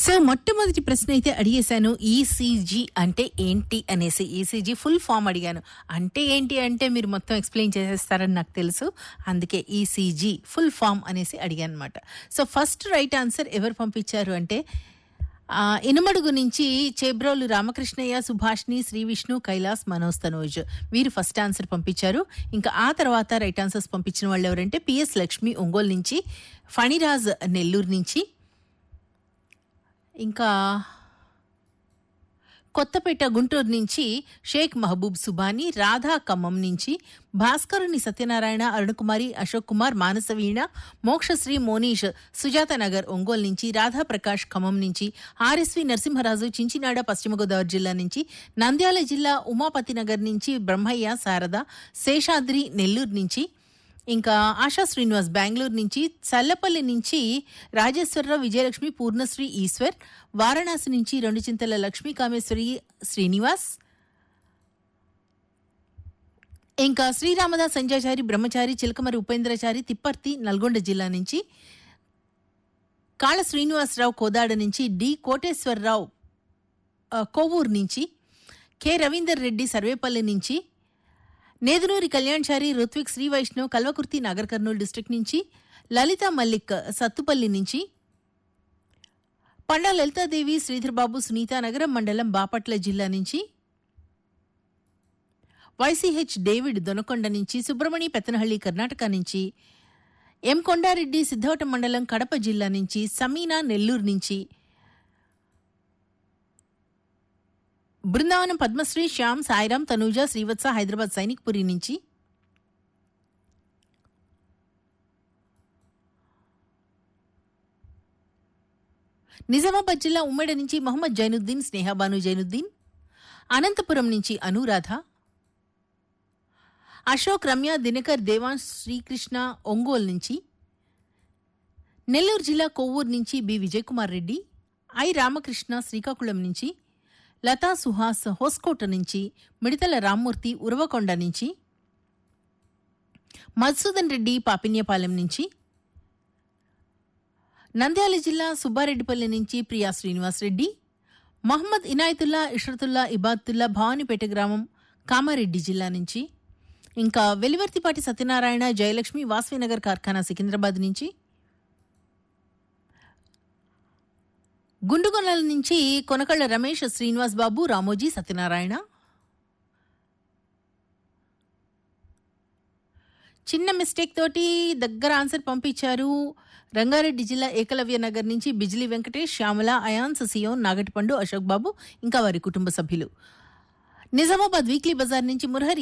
so మొట్టమొదటి ప్రశ్న అయితే అడిగేశాను ఈసీజీ అంటే ఏంటి అనేసి ఈసీజీ ఫుల్ ఫామ్ అడిగాను అంటే ఏంటి అంటే మీరు మొత్తం ఎక్స్ప్లెయిన్ చేసేస్తారని నాకు తెలుసు అందుకే ఈసీజీ ఫుల్ ఫామ్ అనేసి అడిగాను అనమాట సో ఫస్ట్ రైట్ ఆన్సర్ ఎవరు పంపించారు అంటే ఆ, ఇనుమడుగు నుంచి చేబ్రోలు రామకృష్ణయ్య సుభాష్ని శ్రీ విష్ణు కైలాస్ మనోజ్ తనోజ్ వీరు ఫస్ట్ ఆన్సర్ పంపించారు ఇంకా ఆ తర్వాత రైట్ ఆన్సర్స్ పంపించిన వాళ్ళు ఎవరంటే పిఎస్ లక్ష్మి ఒంగోలు నుంచి ఫణిరాజ్ నెల్లూరు నుంచి ఇంకా కొత్తపేట గుంటూరు నుంచి షేక్ మహబూబ్ సుబాని రాధా ఖమ్మం నుంచి భాస్కరుని సత్యనారాయణ అరుణకుమారి అశోక్ కుమార్ మానసవీణ మోక్షశ్రీ మోనీష్ సుజాత నగర్ ఒంగోలు నుంచి రాధా ప్రకాష్ ఖమ్మం నుంచి ఆర్ఎస్వి నరసింహరాజు చించినాడ పశ్చిమ గోదావరి జిల్లా నుంచి నంద్యాల జిల్లా ఉమాపతి నగర్ నుంచి బ్రహ్మయ్య శారద శేషాద్రి నెల్లూరు నుంచి ఇంకా ఆశా శ్రీనివాస్ బెంగళూరు నుంచి చల్లపల్లి నుంచి రాజేశ్వరరావు విజయలక్ష్మి పూర్ణశ్రీ ఈశ్వర్ వారణాసి నుంచి రెండు చింతల లక్ష్మీ కామేశ్వరి శ్రీనివాస్ ఇంకా శ్రీరామదాస్ సంజాచారి బ్రహ్మచారి చిలకమరి ఉపేంద్రచారి తిప్పర్తి నల్గొండ జిల్లా నుంచి కాళ శ్రీనివాసరావు కోదాడ నుంచి డి కోటేశ్వరరావు ఆ, కోవూరు నుంచి కె రవీందర్ రెడ్డి సర్వేపల్లి నుంచి నేదునూరి కళ్యాణ్చారి రుత్విక్ శ్రీ వైష్ణవ్ కల్వకుర్తి నాగర్ కర్నూలు డిస్ట్రిక్ట్ నుంచి లలిత మల్లిక్ సత్తుపల్లి నుంచి పండా లలితాదేవి శ్రీధర్బాబు సునీత నగరం మండలం బాపట్ల జిల్లా నుంచి వైసీహెచ్ డేవిడ్ దొనకొండ నుంచి సుబ్రమణి పెత్తనహళ్లి కర్ణాటక నుంచి ఎం కొండారెడ్డి సిద్ధవటం మండలం కడప జిల్లా నుంచి సమీనా నెల్లూరు నుంచి బృందావనం పద్మశ్రీ శ్యామ్ సాయిరాం తనూజ శ్రీవత్స హైదరాబాద్ సైనిక్ పురి నుంచి నిజామాబాద్ జిల్లా ఉమ్మడి నుంచి మొహమ్మద్ జైనుద్దీన్ స్నేహబాను జైనుద్దీన్ అనంతపురం నుంచి అనురాధ అశోక్ రమ్య దినకర్ దేవాంశ్ శ్రీకృష్ణ ఒంగోలు నుంచి నెల్లూరు జిల్లా కొవ్వూరు నుంచి బి విజయకుమార్ రెడ్డి ఐ రామకృష్ణ శ్రీకాకుళం నుంచి లతా సుహాస్ హోస్కోట నుంచి మిడతల రామ్మూర్తి ఉరవకొండ నుంచి మధుసూదన్ రెడ్డి పాపిన్యపాలెం నుంచి నంద్యాల జిల్లా సుబ్బారెడ్డిపల్లి నుంచి ప్రియా శ్రీనివాస్ రెడ్డి మహమ్మద్ ఇనాయతుల్లా ఇషరతుల్లా ఇబాతుల్లా భవానీపేట గ్రామం కామారెడ్డి జిల్లా నుంచి ఇంకా వెలివర్తిపాటి సత్యనారాయణ జయలక్ష్మి వాస్వినగర్ కార్ఖానా సికింద్రాబాద్ నుంచి గుండుగొనల నుంచి కొనకళ్ళ రమేష్ శ్రీనివాస్ బాబు రామోజీ సత్యనారాయణ చిన్న మిస్టేక్ తోటి దగ్గర ఆన్సర్ పంపించారు రంగారెడ్డి జిల్లా ఏకలవ్య నగర్ నుంచి బిజిలీ వెంకటేష్ శ్యామల అయాన్స్ సియోన్ నాగటిపండు అశోక్ బాబు ఇంకా వారి కుటుంబ సభ్యులు నిజామాబాద్ వీక్లీ బజార్ నుంచి మురహరి